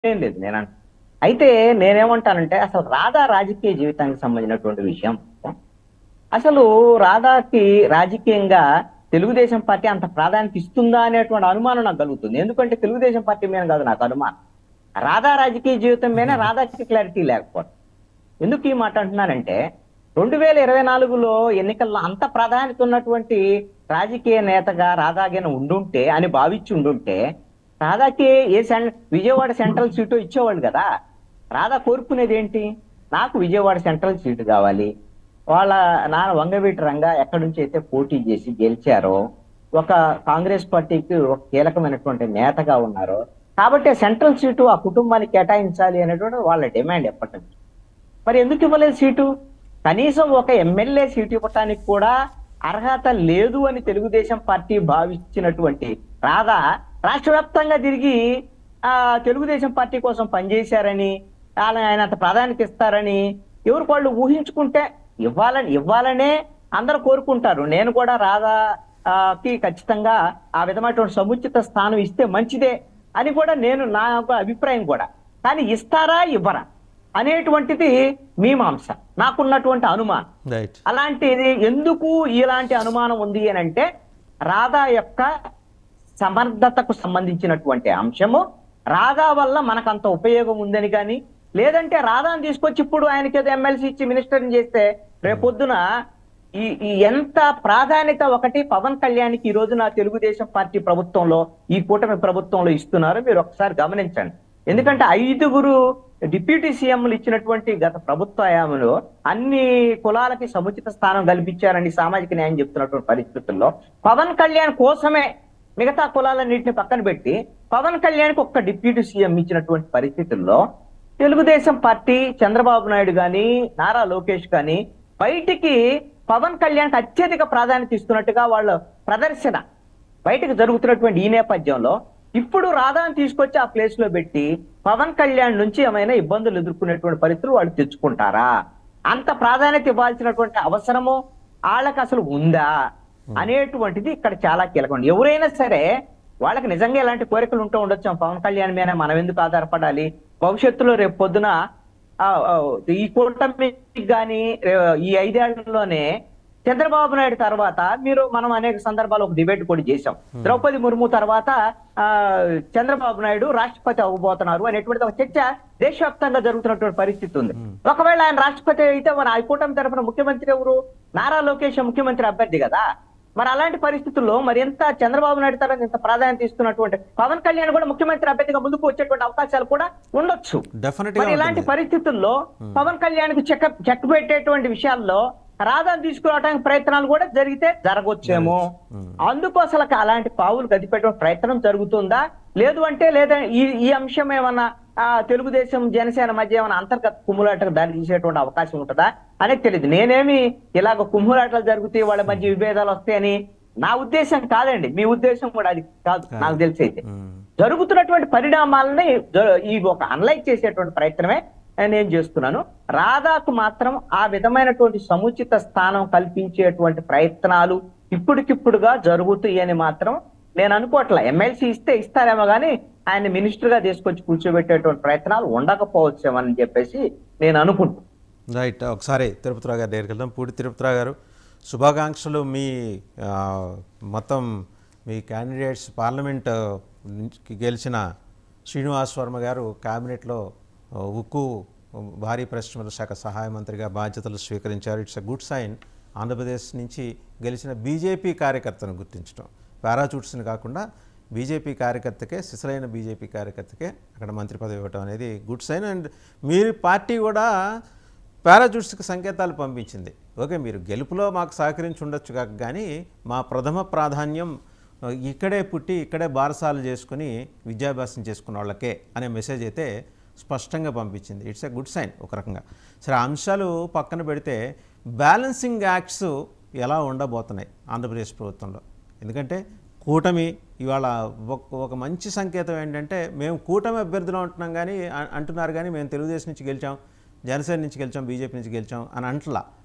ఏం లేదు నేను అన్- అయితే నేనేమంటానంటే అసలు రాధా రాజకీయ జీవితానికి సంబంధించినటువంటి విషయం అసలు రాధాకి రాజకీయంగా తెలుగుదేశం పార్టీ అంత ప్రాధాన్యత ఇస్తుందా అనేటువంటి అనుమానం నాకు కలుగుతుంది ఎందుకంటే తెలుగుదేశం పార్టీ మీద కాదు నాకు అనుమానం రాధా రాజకీయ జీవితం మీద రాధాకి క్లారిటీ లేకపోవడం ఎందుకు ఈ మాట అంటున్నానంటే రెండు వేల ఇరవై నాలుగులో ఎన్నికల్లో అంత ప్రాధాన్యత ఉన్నటువంటి రాజకీయ నేతగా రాధాగిన ఉండుంటే అని భావించి ఉండుంటే రాధాకి ఏ సెం విజయవాడ సెంట్రల్ సీటు ఇచ్చేవాళ్ళు కదా రాధా కోరుకునేది ఏంటి నాకు విజయవాడ సెంట్రల్ సీటు కావాలి వాళ్ళ నాన్న వంగవీటి రంగా ఎక్కడి నుంచి అయితే పోటీ చేసి గెలిచారో ఒక కాంగ్రెస్ పార్టీకి ఒక కీలకమైనటువంటి నేతగా ఉన్నారు కాబట్టి ఆ సెంట్రల్ సీటు ఆ కుటుంబానికి కేటాయించాలి అనేటువంటి వాళ్ళ డిమాండ్ ఎప్పటి నుంచి మరి ఎందుకు ఇవ్వలేదు సీటు కనీసం ఒక ఎమ్మెల్యే సీటు ఇవ్వటానికి కూడా అర్హత లేదు అని తెలుగుదేశం పార్టీ భావించినటువంటి రాధా రాష్ట్ర వ్యాప్తంగా తిరిగి ఆ తెలుగుదేశం పార్టీ కోసం పనిచేశారని ఆయన ఆయన అంత ప్రాధాన్యత ఇస్తారని ఎవరు వాళ్ళు ఊహించుకుంటే ఇవ్వాలని ఇవ్వాలనే అందరూ కోరుకుంటారు నేను కూడా రాధా ఆ, కి ఖచ్చితంగా ఆ విధమైనటువంటి సముచిత స్థానం ఇస్తే మంచిదే అని కూడా నేను నా యొక్క అభిప్రాయం కూడా కానీ ఇస్తారా ఇవ్వరా అనేటువంటిది మీమాంస నాకున్నటువంటి అనుమానం రైట్ అలాంటిది ఎందుకు ఇలాంటి అనుమానం ఉంది అని అంటే రాధా యొక్క సమర్థతకు సంబంధించినటువంటి అంశము రాధా వల్ల మనకంత ఉపయోగం ఉందని కానీ లేదంటే రాధాని తీసుకొచ్చి ఇప్పుడు ఆయనకి ఏదో ఎమ్మెల్సీ ఇచ్చి మినిస్టర్ని చేస్తే రేపొద్దున ఈ ఈ ఎంత ప్రాధాన్యత ఒకటి పవన్ కళ్యాణ్కి ఈ రోజున తెలుగుదేశం పార్టీ ప్రభుత్వంలో ఈ కూటమి ప్రభుత్వంలో ఇస్తున్నారు మీరు ఒకసారి గమనించండి ఎందుకంటే ఐదుగురు డిప్యూటీ సీఎంలు ఇచ్చినటువంటి గత ప్రభుత్వ హయాంలో అన్ని కులాలకి సముచిత స్థానం కల్పించారని సామాజిక న్యాయం చెప్తున్నటువంటి పరిస్థితుల్లో పవన్ కళ్యాణ్ కోసమే మిగతా కులాలన్నింటిని పక్కన పెట్టి పవన్ కళ్యాణ్కి ఒక్క డిప్యూటీ సీఎం ఇచ్చినటువంటి పరిస్థితుల్లో తెలుగుదేశం పార్టీ చంద్రబాబు నాయుడు గాని నారా లోకేష్ గాని బయటికి పవన్ కళ్యాణ్కి అత్యధిక ప్రాధాన్యత ఇస్తున్నట్టుగా వాళ్ళ ప్రదర్శన బయటకు జరుగుతున్నటువంటి ఈ నేపథ్యంలో ఇప్పుడు రాధాని తీసుకొచ్చి ఆ ప్లేస్ లో పెట్టి పవన్ కళ్యాణ్ నుంచి ఏమైనా ఇబ్బందులు ఎదుర్కొనేటువంటి పరిస్థితులు వాళ్ళు తెచ్చుకుంటారా అంత ప్రాధాన్యత ఇవ్వాల్సినటువంటి అవసరము వాళ్ళకి అసలు ఉందా అనేటువంటిది ఇక్కడ చాలా కీలకం ఎవరైనా సరే వాళ్ళకి నిజంగా ఇలాంటి కోరికలు ఉంటూ ఉండొచ్చు పవన్ కళ్యాణ్ మీద మనం ఎందుకు ఆధారపడాలి భవిష్యత్తులో రేపు పొద్దున ఆ, ఆ, ఈ కూటమికి కానీ ఈ ఐదేళ్లలోనే చంద్రబాబు నాయుడు తర్వాత మీరు మనం అనేక సందర్భాలు ఒక డిబేట్ కూడా చేశాం ద్రౌపది ముర్ము తర్వాత ఆ చంద్రబాబు నాయుడు రాష్ట్రపతి అవ్వబోతున్నారు అనేటువంటి ఒక చర్చ దేశవ్యాప్తంగా జరుగుతున్నటువంటి పరిస్థితి ఉంది ఒకవేళ ఆయన రాష్ట్రపతి అయితే మన ఈ కూటమి తరఫున ముఖ్యమంత్రి ఎవరు నారా లోకేష్ ముఖ్యమంత్రి అభ్యర్థి కదా మరి అలాంటి పరిస్థితుల్లో మరి ఎంత చంద్రబాబు నాయుడు తర్వాత ఇంత ప్రాధాన్యత ఇస్తున్నటువంటి పవన్ కళ్యాణ్ కూడా ముఖ్యమంత్రి అభ్యర్థిగా ముందుకు వచ్చేటువంటి అవకాశాలు కూడా ఉండొచ్చు డెఫినెట్ మరి ఇలాంటి పరిస్థితుల్లో పవన్ కళ్యాణ్ కు చెక్ చెక్ పెట్టేటువంటి విషయాల్లో రాధాను తీసుకురావడానికి ప్రయత్నాలు కూడా జరిగితే జరగొచ్చేమో అందుకు అసలు అలాంటి పావులు గదిపెట్టే ప్రయత్నం జరుగుతుందా లేదు అంటే లేదా ఈ ఈ అంశం ఏమన్నా ఆ, తెలుగుదేశం జనసేన మధ్య ఏమైనా అంతర్గత కుమ్ములాటకు దారి తీసేటువంటి అవకాశం ఉంటుందా అనేది తెలియదు నేనేమి ఇలాగ కుమ్ములాటలు జరుగుతాయి వాళ్ళ మధ్య విభేదాలు వస్తాయని నా ఉద్దేశం కాదండి మీ ఉద్దేశం కూడా అది కాదు నాకు తెలిసి అయితే జరుగుతున్నటువంటి పరిణామాలని జ- ఈ ఒక అనలైజ్ చేసేటువంటి ప్రయత్నమే నేను చేస్తున్నాను రాధాకు మాత్రం ఆ విధమైనటువంటి సముచిత స్థానం కల్పించేటువంటి ప్రయత్నాలు ఇప్పటికిప్పుడుగా జరుగుతాయి అని మాత్రం నేను అనుకోవట్లే ఎమ్మెల్సీ ఇస్తే ఇస్తారేమో కానీ ఆయన మినిస్టర్ గా తీసుకొచ్చి కూర్చోబెట్టేటువంటి ప్రయత్నాలు ఉండకపోవచ్చేమని చెప్పేసి నేను అనుకుంటున్నాను రైట్ ఒకసారి తిరుపతిరావు గారి దగ్గరికి వెళ్దాం పూడి తిరుపతిరావు గారు శుభాకాంక్షలు మీ ఆ, మొత్తం మీ క్యాండిడేట్స్ పార్లమెంట్ నుంచి గెలిచిన శ్రీనివాస్ వర్మ గారు క్యాబినెట్లో ఆ, ఉక్కు భారీ పరిశ్రమల శాఖ సహాయ మంత్రిగా బాధ్యతలు స్వీకరించారు it's a good sign Andhra Pradesh నుంచి గెలిచిన బీజేపీ కార్యకర్తను గుర్తించడం పారాచూట్స్ని కాకుండా బీజేపీ కార్యకర్తకే సిసలైన బీజేపీ కార్యకర్తకే అక్కడ మంత్రి పదవి ఇవ్వటం అనేది గుడ్ సైన్ అండ్ మీరు పార్టీ కూడా పారాజూట్స్కి సంకేతాలు పంపించింది ఓకే మీరు గెలుపులో మాకు సహకరించి ఉండొచ్చు కాక కానీ మా ప్రథమ ప్రాధాన్యం ఆ, ఇక్కడే పుట్టి ఇక్కడే బారసాలు చేసుకుని విద్యాభ్యాసం చేసుకున్న వాళ్ళకే అనే మెసేజ్ అయితే స్పష్టంగా పంపించింది ఇట్స్ ఎ గుడ్ సైన్ ఒక రకంగా సరే ఆ అంశాలు పక్కన పెడితే బ్యాలెన్సింగ్ యాక్ట్స్ ఎలా ఉండబోతున్నాయి ఆంధ్రప్రదేశ్ ప్రభుత్వంలో ఎందుకంటే కూటమి ఇవాళ ఒక ఒక మంచి సంకేతం ఏంటంటే మేము కూటమి అభ్యర్థులు అంటున్నాం కానీ అ- అంటున్నారు కానీ మేము తెలుగుదేశం నుంచి గెలిచాం జనసేన నుంచి గెలిచాం బీజేపీ నుంచి గెలిచాం అని అంటలా